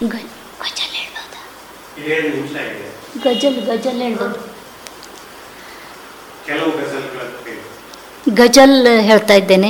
ಗ- ಗಜಲ್ ಹೇಳ್ಬೋದಾ ಏಳು ನಿಮಿಷ ಆಗಿದೆ ಗಜಲ್ ಗಜಲ್ ಹೇಳ್ಬೋದು ಕೆಲವು ಗಜಲ್ಗಳ ಹೇಳಿ ಗಜಲ್ ಹೇಳ್ತಾ ಇದ್ದೇನೆ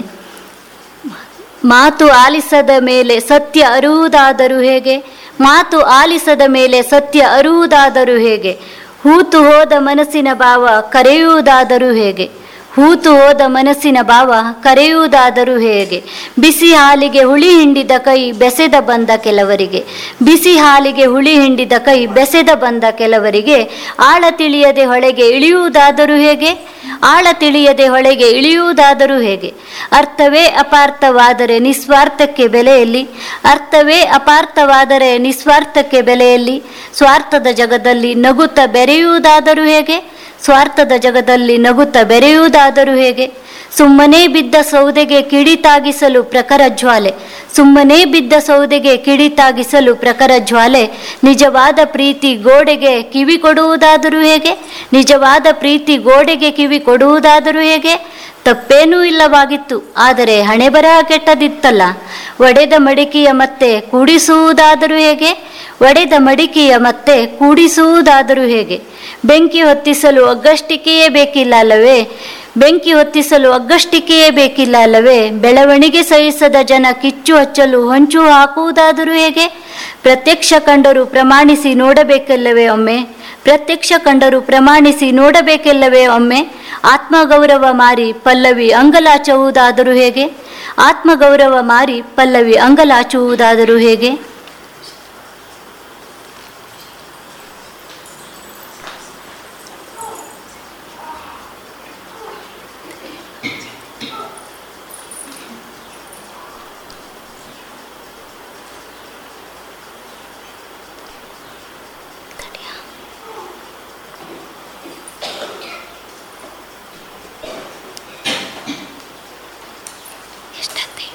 ಮಾತು ಆಲಿಸದ ಮೇಲೆ ಸತ್ಯ ಅರುವುದಾದರೂ ಹೇಗೆ ಮಾತು ಆಲಿಸದ ಮೇಲೆ ಸತ್ಯ ಅರುವುದಾದರೂ ಹೇಗೆ ಹೂತು ಹೋದ ಮನಸ್ಸಿನ ಭಾವ ಕರೆಯುವುದಾದರೂ ಹೇಗೆ ಹೂತು ಹೋದ ಮನಸ್ಸಿನ ಭಾವ ಕರೆಯುವುದಾದರೂ ಹೇಗೆ ಬಿಸಿ ಹಾಲಿಗೆ ಹುಳಿ ಹಿಂಡಿದ ಕೈ ಬೆಸೆದ ಬಂದ ಕೆಲವರಿಗೆ ಬಿಸಿ ಹಾಲಿಗೆ ಹುಳಿ ಹಿಂಡಿದ ಕೈ ಬೆಸೆದ ಬಂದ ಕೆಲವರಿಗೆ ಆಳ ತಿಳಿಯದೆ ಹೊಳೆಗೆ ಇಳಿಯುವುದಾದರೂ ಹೇಗೆ ಆಳ ತಿಳಿಯದೆ ಹೊಳೆಗೆ ಇಳಿಯುವುದಾದರೂ ಹೇಗೆ ಅರ್ಥವೇ ಅಪಾರ್ಥವಾದರೆ ನಿಸ್ವಾರ್ಥಕ್ಕೆ ಬೆಲೆಯಲ್ಲಿ ಅರ್ಥವೇ ಅಪಾರ್ಥವಾದರೆ ನಿಸ್ವಾರ್ಥಕ್ಕೆ ಬೆಲೆಯಲ್ಲಿ ಸ್ವಾರ್ಥದ ಜಗದಲ್ಲಿ ನಗುತ್ತ ಬೆರೆಯುವುದಾದರೂ ಹೇಗೆ ಸ್ವಾರ್ಥದ ಜಗದಲ್ಲಿ ನಗುತ್ತ ಬೆರೆಯುವುದಾದರೂ ಹೇಗೆ ಸುಮ್ಮನೆ ಬಿದ್ದ ಸೌದೆಗೆ ಕಿಡಿತಾಗಿಸಲು ಪ್ರಖರ ಜ್ವಾಲೆ ಸುಮ್ಮನೆ ಬಿದ್ದ ಸೌದೆಗೆ ಕಿಡಿತಾಗಿಸಲು ಪ್ರಖರ ಜ್ವಾಲೆ ನಿಜವಾದ ಪ್ರೀತಿ ಗೋಡೆಗೆ ಕಿವಿ ಕೊಡುವುದಾದರೂ ಹೇಗೆ ನಿಜವಾದ ಪ್ರೀತಿ ಗೋಡೆಗೆ ಕಿವಿ ಕೊಡುವುದಾದರೂ ಹೇಗೆ ತಪ್ಪೇನೂ ಇಲ್ಲವಾಗಿತ್ತು ಆದರೆ ಹಣೆ ಬರಹ ಕೆಟ್ಟದಿತ್ತಲ್ಲ ಒಡೆದ ಮಡಿಕೆಯ ಮತ್ತೆ ಕೂಡಿಸುವುದಾದರೂ ಹೇಗೆ ಒಡೆದ ಮಡಿಕೆಯ ಮತ್ತೆ ಕೂಡಿಸುವುದಾದರೂ ಹೇಗೆ ಬೆಂಕಿ ಹೊತ್ತಿಸಲು ಒಗ್ಗಷ್ಟಿಕೆಯೇ ಬೇಕಿಲ್ಲ ಅಲ್ಲವೇ ಬೆಂಕಿ ಹೊತ್ತಿಸಲು ಒಗ್ಗಷ್ಟಿಕೆಯೇ ಬೇಕಿಲ್ಲ ಅಲ್ಲವೇ ಬೆಳವಣಿಗೆ ಸಹಿಸದ ಜನ ಕಿಚ್ಚು ಹಚ್ಚಲು ಹೊಂಚು ಹಾಕುವುದಾದರೂ ಹೇಗೆ ಪ್ರತ್ಯಕ್ಷ ಕಂಡರೂ ಪ್ರಮಾಣಿಸಿ ನೋಡಬೇಕಲ್ಲವೇ ಒಮ್ಮೆ ಪ್ರತ್ಯಕ್ಷ ಕಂಡರೂ ಪ್ರಮಾಣಿಸಿ ನೋಡಬೇಕೆಲ್ಲವೇ ಒಮ್ಮೆ ಆತ್ಮಗೌರವ ಮಾರಿ ಪಲ್ಲವಿ ಅಂಗಲಾಚುವುದಾದರೂ ಹೇಗೆ ಆತ್ಮಗೌರವ ಮಾರಿ ಪಲ್ಲವಿ ಅಂಗಲಾಚುವುದಾದರೂ ಹೇಗೆ ಎಷ್ಟೊತ್ತಿ?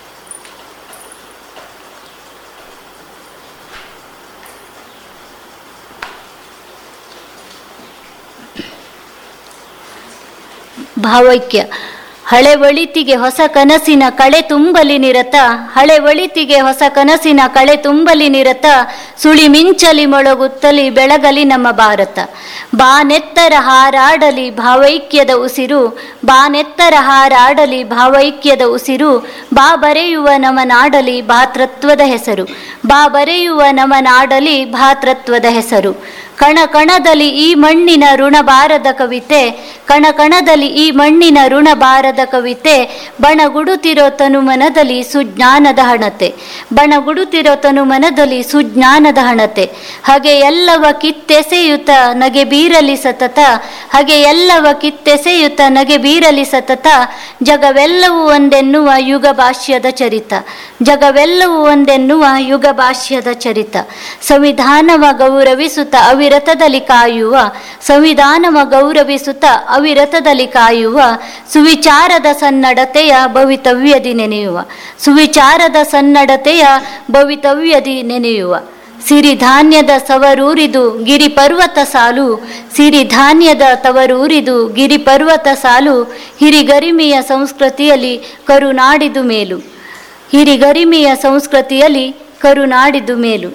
ಭಾವೈಕ್ಯ ಹಳೆ ಒಳಿತಿಗೆ ಹೊಸ ಕನಸಿನ ಕಳೆ ತುಂಬಲಿ ನಿರತ ಹಳೆ ಒಳಿತಿಗೆ ಹೊಸ ಕನಸಿನ ಕಳೆ ತುಂಬಲಿ ನಿರತ ಸುಳಿ ಮಿಂಚಲಿ ಮೊಳಗುತ್ತಲಿ ಬೆಳಗಲಿ ನಮ್ಮ ಭಾರತ ಬಾನೆತ್ತರ ಹಾರಾಡಲಿ ಭಾವೈಕ್ಯದ ಉಸಿರು ಬಾನೆತ್ತರ ಹಾರಾಡಲಿ ಭಾವೈಕ್ಯದ ಉಸಿರು ಬಾ ಬರೆಯುವ ನಮನಾಡಲಿ ಭಾತೃತ್ವದ ಹೆಸರು ಬಾ ಬರೆಯುವ ನಮನಾಡಲಿ ಭಾತೃತ್ವದ ಹೆಸರು ಕಣ ಕಣದಲ್ಲಿ ಈ ಮಣ್ಣಿನ ಋಣಬಾರದ ಕವಿತೆ ಕಣ ಕಣದಲ್ಲಿ ಈ ಮಣ್ಣಿನ ಋಣಬಾರದ ಕವಿತೆ ಬಣಗುಡುತ್ತಿರೋ ತನುಮನದಲ್ಲಿ ಸುಜ್ಞಾನದ ಹಣತೆ ಬಣಗುಡುತ್ತಿರೋ ತನುಮನದಲ್ಲಿ ಸುಜ್ಞಾನದ ಹಣತೆ ಹಾಗೆ ಎಲ್ಲವ ಕಿತ್ತೆಸೆಯುತ್ತ ನಗೆ ಬೀರಲಿ ಸತತ ಹಾಗೆ ಎಲ್ಲವ ಕಿತ್ತೆಸೆಯುತ್ತ ನಗೆ ಬೀರಲಿ ಸತತ ಜಗವೆಲ್ಲವೂ ಒಂದೆನ್ನುವ ಯುಗ ಭಾಷ್ಯದ ಚರಿತ ಜಗವೆಲ್ಲವೂ ಒಂದೆನ್ನುವ ಯುಗ ಭಾಷ್ಯದ ಚರಿತ ಸಂವಿಧಾನವ ಗೌರವಿಸುತ್ತ ಅವಿರತದಲ್ಲಿ ಕಾಯುವ ಸಂವಿಧಾನವ ಗೌರವಿಸುತ್ತ ಅವಿರತದಲ್ಲಿ ಕಾಯುವ ಸುವಿಚಾರದ ಸನ್ನಡತೆಯ ಭವಿತವ್ಯದಿ ನೆನೆಯುವ ಸುವಿಚಾರದ ಸನ್ನಡತೆಯ ಭವಿತವ್ಯದಿ ನೆನೆಯುವ ಸಿರಿಧಾನ್ಯದ ಸವರೂರಿದು ಗಿರಿ ಪರ್ವತ ಸಾಲು ಸಿರಿಧಾನ್ಯದ ತವರೂರಿದು ಗಿರಿ ಪರ್ವತ ಸಾಲು ಹಿರಿಗರಿಮೆಯ ಸಂಸ್ಕೃತಿಯಲ್ಲಿ ಕರುನಾಡಿದು ಮೇಲು ಹಿರಿಗರಿಮೆಯ ಸಂಸ್ಕೃತಿಯಲ್ಲಿ ಕರುನಾಡಿದು ಮೇಲು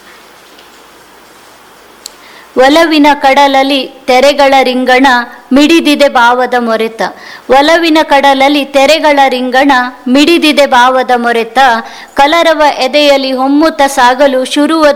ಒಲವಿನ ಕಡಲಲ್ಲಿ ತೆರೆಗಳ ರಿಂಗಣ ಮಿಡಿದಿದೆ ಭಾವದ ಮೊರೆತ ಒಲವಿನ ಕಡಲಲ್ಲಿ ತೆರೆಗಳ ರಿಂಗಣ ಮಿಡಿದಿದೆ ಭಾವದ ಮೊರೆತ ಕಲರವ ಎದೆಯಲ್ಲಿ ಹೊಮ್ಮುತ್ತ ಸಾಗಲು ಶುರುವ